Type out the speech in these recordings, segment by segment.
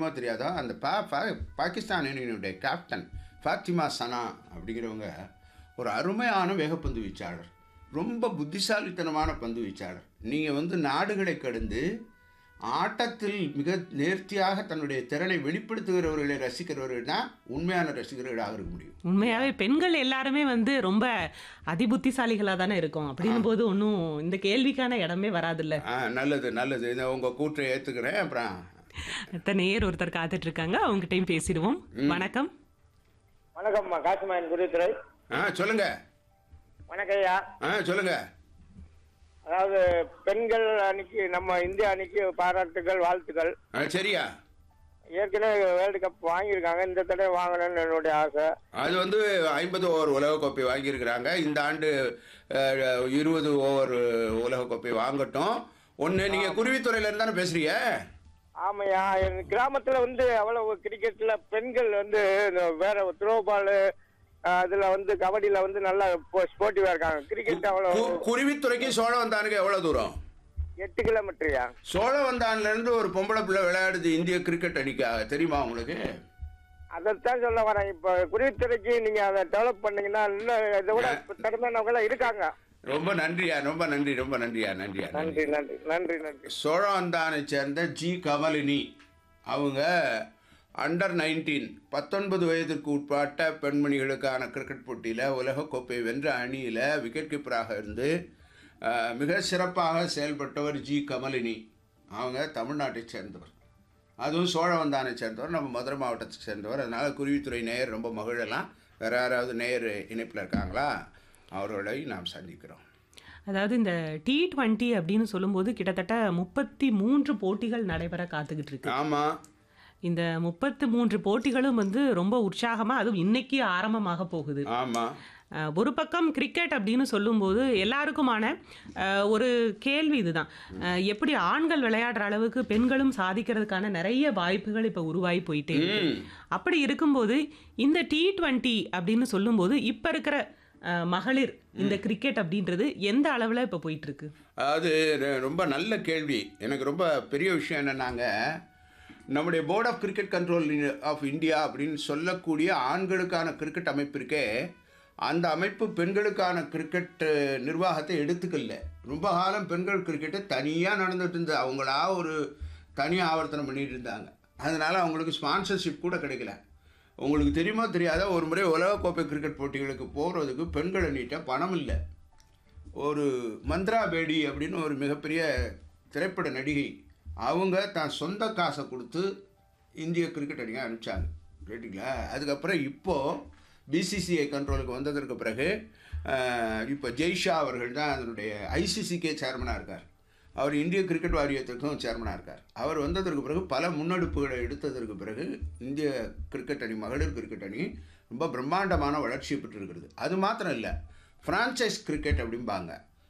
தெரியுமோ தெரியாதோ அந்த பா பா- பாகிஸ்தான் அணியினுடைய கேப்டன் ஃபாத்திமா சனா அப்படிங்கிறவங்க ஒரு அருமையான வேகப்பந்து வீச்சாளர் ரொம்ப புத்திசாலித்தனமான பந்து வீச்சாளர் நீங்கள் வந்து நாடுகளை கடந்து ஆட்டத்தில் மிக நேர்த்தியாக தன்னுடைய திறனை வெளிப்படுத்துகிறவர்களை ரசிக்கிறவர்கள் தான் உண்மையான ரசிகர்களாக இருக்க முடியும் உண்மையாவே பெண்கள் எல்லாருமே வந்து ரொம்ப அதிபுத்திசாலிகளா தானே இருக்கும் அப்படின்னும் போது ஒன்றும் இந்த கேள்விக்கான இடமே வராதுல்ல ஆ நல்லது நல்லது இதை உங்கள் கூற்றை ஏற்றுக்கிறேன் அப்புறம் அடுத்த நேர் ஒருத்தர் காத்துட்டு இருக்காங்க அவங்ககிட்டயும் பேசிடுவோம் வணக்கம் வணக்கம்மா காசிமாயன் குருத்துறை ஆ சொல்லுங்க வணக்கம் ஐயா ஆ சொல்லுங்க அதாவது பெண்கள் அன்னைக்கு நம்ம இந்திய அன்னைக்கு பாராட்டுகள் வாழ்த்துக்கள் ஆ சரியா ஏற்கனவே வேர்ல்டு கப் வாங்கியிருக்காங்க இந்த தடவை வாங்கணும்னு என்னுடைய ஆசை அது வந்து ஐம்பது ஓவர் உலகக்கோப்பை வாங்கியிருக்கிறாங்க இந்த ஆண்டு அஹ், இருபது ஓவர் உலகக்கோப்பை வாங்கட்டும் ஒன்று நீங்கள் குருவித்துறையிலேருந்து தானே பேசுறீங்க ஆமையா என் கிராமத்துல வந்து அவ்வளவு கிரிக்கெட்ல பெண்கள் வந்து இந்த வேற த்ரோ பால் அதுல வந்து கபடியில வந்து நல்லா ஸ்போர்ட்டிவா இருக்காங்க கிரிக்கெட் அவ்வளவு கு- குருவித்துறைக்கு சோழவந்தானுக்கு எவ்வளோ தூரம் எட்டு கிலோமீட்டர்யா சோழவந்தான்லேருந்து ஒரு பொம்பளை பிள்ளை விளையாடுது இந்திய கிரிக்கெட் அணிக்காக தெரியுமா உங்களுக்கு அதைத்தான் சொல்ல வரேன் இப்ப குருவித்துறைக்கு நீங்க அதை டெவலப் பண்ணீங்கன்னா இன்னும் இதை விட திறமையானவங்க எல்லாம் இருக்காங்க ரொம்ப நன்றியா ரொம்ப நன்றி ரொம்ப நன்றியா நன்றியா நன்றி நன்றி நன்றி நன்றி நன்றி சோழவந்தானை சேர்ந்த ஜி கமலினி அவங்க அண்டர் நைன்டீன் பத்தொன்பது வயதிற்கு உட்பட்ட பெண்மணிகளுக்கான கிரிக்கெட் போட்டியில் உலகக்கோப்பை வென்ற அணியில் விக்கெட் கீப்பராக இருந்து அஹ், மிக சிறப்பாக செயல்பட்டவர் ஜி கமலினி அவங்க தமிழ்நாட்டை சேர்ந்தவர் அதுவும் சோழவந்தானை சேர்ந்தவர் நம்ம மதுரை மாவட்டத்தை சேர்ந்தவர் அதனால் குருவித்துறை நேயர் ரொம்ப மகிழலாம் வேறு யாராவது நேயர் இணைப்பில் இருக்காங்களா அவர்களை நாம் சந்திக்கிறோம் அதாவது இந்த டி டுவெண்ட்டி அப்படின்னு சொல்லும்போது கிட்டத்தட்ட முப்பத்தி மூன்று போட்டிகள் நடைபெற காத்துக்கிட்டு இருக்கு ஆமாம் இந்த முப்பத்து மூன்று போட்டிகளும் வந்து ரொம்ப உற்சாகமா அதுவும் இன்னைக்கு ஆரம்பமாக போகுது ஆமாம் அஹ், ஒரு பக்கம் கிரிக்கெட் அப்படின்னு சொல்லும்போது எல்லாருக்குமான அஹ், ஒரு கேள்வி இதுதான் அஹ், எப்படி ஆண்கள் விளையாடுற அளவுக்கு பெண்களும் சாதிக்கிறதுக்கான நிறைய வாய்ப்புகள் இப்போ உருவாகி போயிட்டே இருக்கு ம் அப்படி இருக்கும்போது இந்த டி டுவெண்ட்டி அப்படின்னு சொல்லும்போது இப்போ இருக்கிற அஹ், மகளிர் இந்த கிரிக்கெட் அப்படின்றது எந்த அளவில் இப்போ போயிட்டு இருக்கு அதாவது ரெ- ரொம்ப நல்ல கேள்வி எனக்கு ரொம்ப பெரிய விஷயம் என்னன்னாங்க நம்முடைய board of cricket control of India அப்படின்னு சொல்லக்கூடிய ஆண்களுக்கான கிரிக்கெட் அமைப்பு இருக்கே அந்த அமைப்பு பெண்களுக்கான கிரிக்கெட் நிர்வாகத்தை எடுத்துக்கல ரொம்ப காலம் பெண்கள் கிரிக்கெட்டு தனியாக நடந்துட்டு இருந்தது அவங்களா ஒரு தனி ஆவர்த்தனம் பண்ணிட்டு இருந்தாங்க அதனால் அவங்களுக்கு ஸ்பான்சர்ஷிப் கூட கிடைக்கல உங்களுக்கு தெரியுமோ தெரியாத ஒரு முறை உலகக்கோப்பை கிரிக்கெட் போட்டிகளுக்கு போகிறதுக்கு பெண்கள் அணிகிட்ட பணம் இல்லை ஒரு மந்த்ரா பேடி அப்படின்னு ஒரு மிகப்பெரிய திரைப்பட நடிகை அவங்க தான் சொந்த காசை கொடுத்து இந்திய கிரிக்கெட் அணியை அனுப்பிச்சாங்க கேட்டிங்களா அதுக்கப்புறம் இப்போது பிசிசிஐ கண்ட்ரோலுக்கு வந்ததற்கு பிறகு அஹ், இப்போ ஜெய்ஷா அவர்கள் தான் அதனுடைய ஐசிசிக்கே சேர்மனாக இருக்கார் அவர் இந்திய கிரிக்கெட் வாரியத்துக்கும் சேர்மனாக இருக்கார் அவர் வந்ததற்கு பிறகு பல முன்னெடுப்புகளை எடுத்ததற்கு பிறகு இந்திய கிரிக்கெட் அணி மகளிர் கிரிக்கெட் அணி ரொம்ப பிரம்மாண்டமான வளர்ச்சி பெற்றிருக்கிறது அது மாத்திரம் இல்லை ஃப்ரான்ச்சைஸ் கிரிக்கெட் அப்படிம்பாங்க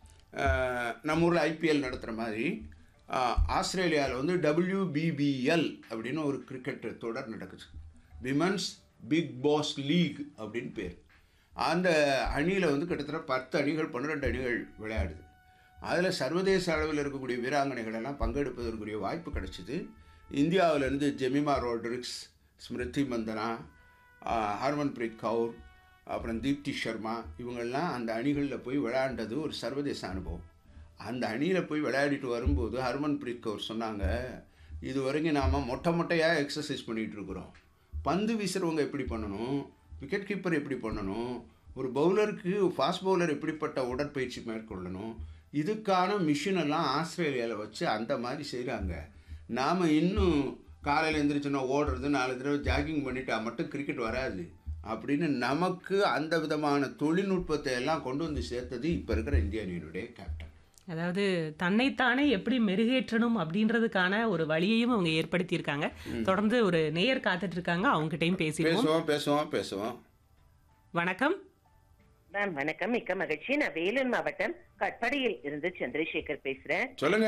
அஹ், நம்ம ஊரில் ஐபிஎல் நடத்துகிற மாதிரி ஆஸ்திரேலியாவில் வந்து WBBL அப்படின்னு ஒரு கிரிக்கெட் தொடர் நடக்குது விமன்ஸ் பிக் பாஸ் லீக் அப்படின்னு பேர் அந்த அணியில் வந்து கிட்டத்தட்ட பத்து அணிகள் பன்னிரெண்டு அணிகள் விளையாடுது அதில் சர்வதேச அளவில் இருக்கக்கூடிய வீராங்கனைகள் எல்லாம் பங்கெடுப்பதற்குரிய வாய்ப்பு கிடைச்சிது இந்தியாவிலேருந்து ஜெமிமா ரோட்ரிக்ஸ் ஸ்மிருதி மந்தனா ஆஹ், ஹர்மன்பிரீத் கவுர் அப்புறம் தீப்தி சர்மா இவங்கெல்லாம் அந்த அணிகளில் போய் விளையாண்டது ஒரு சர்வதேச அனுபவம் அந்த அணியில் போய் விளையாடிட்டு வரும்போது ஹர்மன்பிரீத் கவுர் சொன்னாங்க இது வரைக்கும் நாம் மொட்டை மொட்டையாக எக்ஸசைஸ் பண்ணிகிட்டு இருக்கிறோம் பந்து வீசுகிறவங்க எப்படி பண்ணணும் விக்கெட் கீப்பர் எப்படி பண்ணணும் ஒரு பவுலருக்கு ஃபாஸ்ட் பவுலர் எப்படிப்பட்ட உடற்பயிற்சி மேற்கொள்ளணும் இதுக்கான மிஷின் எல்லாம் ஆஸ்திரேலியாவில் வச்சு அந்த மாதிரி செய்கிறாங்க நாம் இன்னும் காலையில் எழுந்திரிச்சோன்னா ஓடுறது நாலு தடவை ஜாகிங் பண்ணிட்டா மட்டும் கிரிக்கெட் வராது அப்படின்னு நமக்கு அந்த விதமான தொழில்நுட்பத்தை எல்லாம் கொண்டு வந்து சேர்த்தது இப்போ இருக்கிற இந்திய அணியினுடைய கேப்டன் அதாவது தன்னைத்தானே எப்படி மெருகேற்றணும் அப்படின்றதுக்கான ஒரு வழியையும் அவங்க ஏற்படுத்தியிருக்காங்க தொடர்ந்து ஒரு நேயர் காத்துட்டு இருக்காங்க அவங்ககிட்டயும் பேசிடுவோம் பேசுவோம் பேசுவோம் பேசுவோம் வணக்கம் மேம் வணக்கம் மிக்க மகிழ்ச்சி நான் வேலூர் மாவட்டம் கட்படியில் இருந்து சந்திரசேகர் பேசுறேன் சொல்லுங்க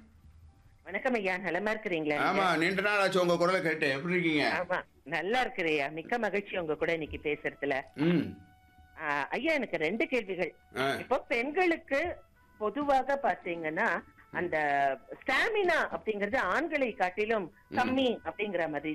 வணக்கம் ஐயா நலமா இருக்கிறீங்களா ஆமா நீங்க? நீண்ட நாள் ஆச்சு உங்க குரலை கேட்டேன் எப்படி இருக்கீங்க ஆமா நல்லா இருக்கிறையா மிக்க மகிழ்ச்சி உங்க கூட இன்னைக்கு பேசுறதுல ம் ஆ, ஐயா எனக்கு ரெண்டு கேள்விகள் ஆ. இப்போ பெண்களுக்கு பொதுவாக பாத்தீங்கன்னா அந்த ஸ்டாமினா அப்படிங்கறது ஆண்களை காட்டிலும் கம்மி அப்படிங்கிற மாதிரி